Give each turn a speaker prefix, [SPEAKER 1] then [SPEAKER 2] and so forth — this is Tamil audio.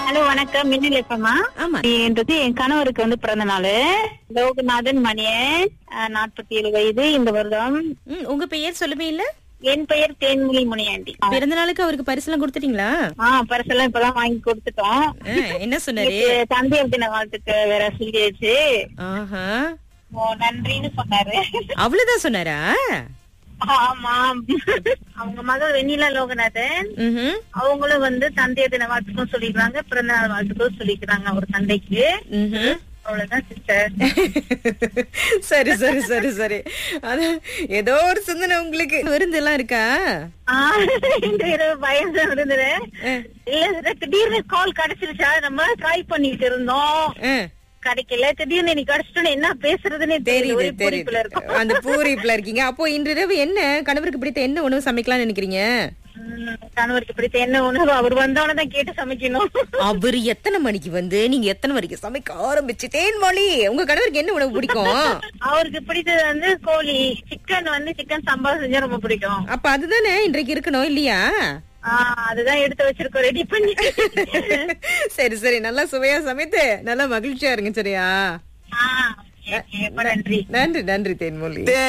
[SPEAKER 1] ஹலோ வணக்கம் மின்னல் எப்பமா
[SPEAKER 2] ஆமா.
[SPEAKER 1] என்றது என் கணவருக்கு வந்து பிறந்த நாள் லோகநாதன் மணியன் நாற்பத்தி ஏழு வயது இந்த வருடம்
[SPEAKER 2] ம், உங்க பெயர் சொல்லவே இல்ல
[SPEAKER 1] என் பெயர் தேன்மொழி முனியாண்டி
[SPEAKER 2] பிறந்த நாளுக்கு அவருக்கு பரிசுலாம் கொடுத்துட்டீங்களா
[SPEAKER 1] ஆ பரிசெல்லாம் இப்பதான் வாங்கி கொடுத்துட்டோம்
[SPEAKER 2] ஆ, என்ன சொன்னாரு
[SPEAKER 1] நேத்து தந்தையர் தின வாழ்த்துக்கு வேற சொல்லியாச்சு
[SPEAKER 2] ஆஹா
[SPEAKER 1] ஓ நன்றின்னு சொன்னாரு
[SPEAKER 2] அவ்வளவுதான் சொன்னாரா
[SPEAKER 1] ஆமா அவங்க மகள் வெண்ணிலா லோகநாதன்
[SPEAKER 2] ம்ஹும்.
[SPEAKER 1] அவங்களும் வந்து தந்தையர் தின வாழ்த்துக்கும் சொல்லிக்கிறாங்க பிறந்த நாள் வாழ்த்துக்கும் சொல்லிக்கிறாங்க ஒரு தந்தைக்கு
[SPEAKER 2] ம்ஹும்.
[SPEAKER 1] அவ்வளவுதான் சிஸ்டர்
[SPEAKER 2] சரி சரி சரி சரி அது ஏதோ ஒரு சிந்தனை உங்களுக்கு விருந்து எல்லாம் இருக்கா
[SPEAKER 1] ஆஹ் இந்த இரவு பயந்து இருந்தது இல்ல இது திடீர்னு கால் கிடைச்சிருச்சா நம்ம ட்ரை பண்ணிட்டு இருந்தோம்
[SPEAKER 2] ஆ,
[SPEAKER 1] கிடைக்கல திடீர்னு நீ கிடைச்சிட்டோன்னு என்ன பேசுறதுன்னே தெரியல
[SPEAKER 2] தெரியுது
[SPEAKER 1] ஒரு பொறிப்புல
[SPEAKER 2] தெரியுது
[SPEAKER 1] இருக்கும்
[SPEAKER 2] அந்த பூரிப்புல இருக்கீங்க அப்போ இன்று இரவு என்ன கணவருக்கு பிடித்த என்ன உணவு சமைக்கலாம்னு நினைக்கிறீங்க
[SPEAKER 1] உம், கணவருக்கு பிடித்த என்ன உணவு அவர் வந்தவன தான் கேட்டு சமைக்கணும்
[SPEAKER 2] அவர் எத்தனை மணிக்கு வந்து நீங்க எத்தனை வரைக்கும் சமைக்க ஆரம்பிச்சு தேன்மொழி உங்க கணவருக்கு என்ன உணவு பிடிக்கும்
[SPEAKER 1] அவருக்கு பிடித்தது வந்து கோழி சிக்கன் வந்து சிக்கன் சம்பா செஞ்சா ரொம்ப பிடிக்கும்
[SPEAKER 2] அப்ப அதுதானே இன்றைக்கு இருக்கணும் இல்லையா
[SPEAKER 1] ஆஹ் அதுதான் எடுத்து வச்சிருக்கோம் ரெடி பண்ணி
[SPEAKER 2] சரி சரி நல்லா சுவையா சமைத்து நல்லா மகிழ்ச்சியா இருங்க சரியா
[SPEAKER 1] ஆஹ் okay, okay. ரொம்ப நன்றி
[SPEAKER 2] நன்றி நன்றி தேன்மொழி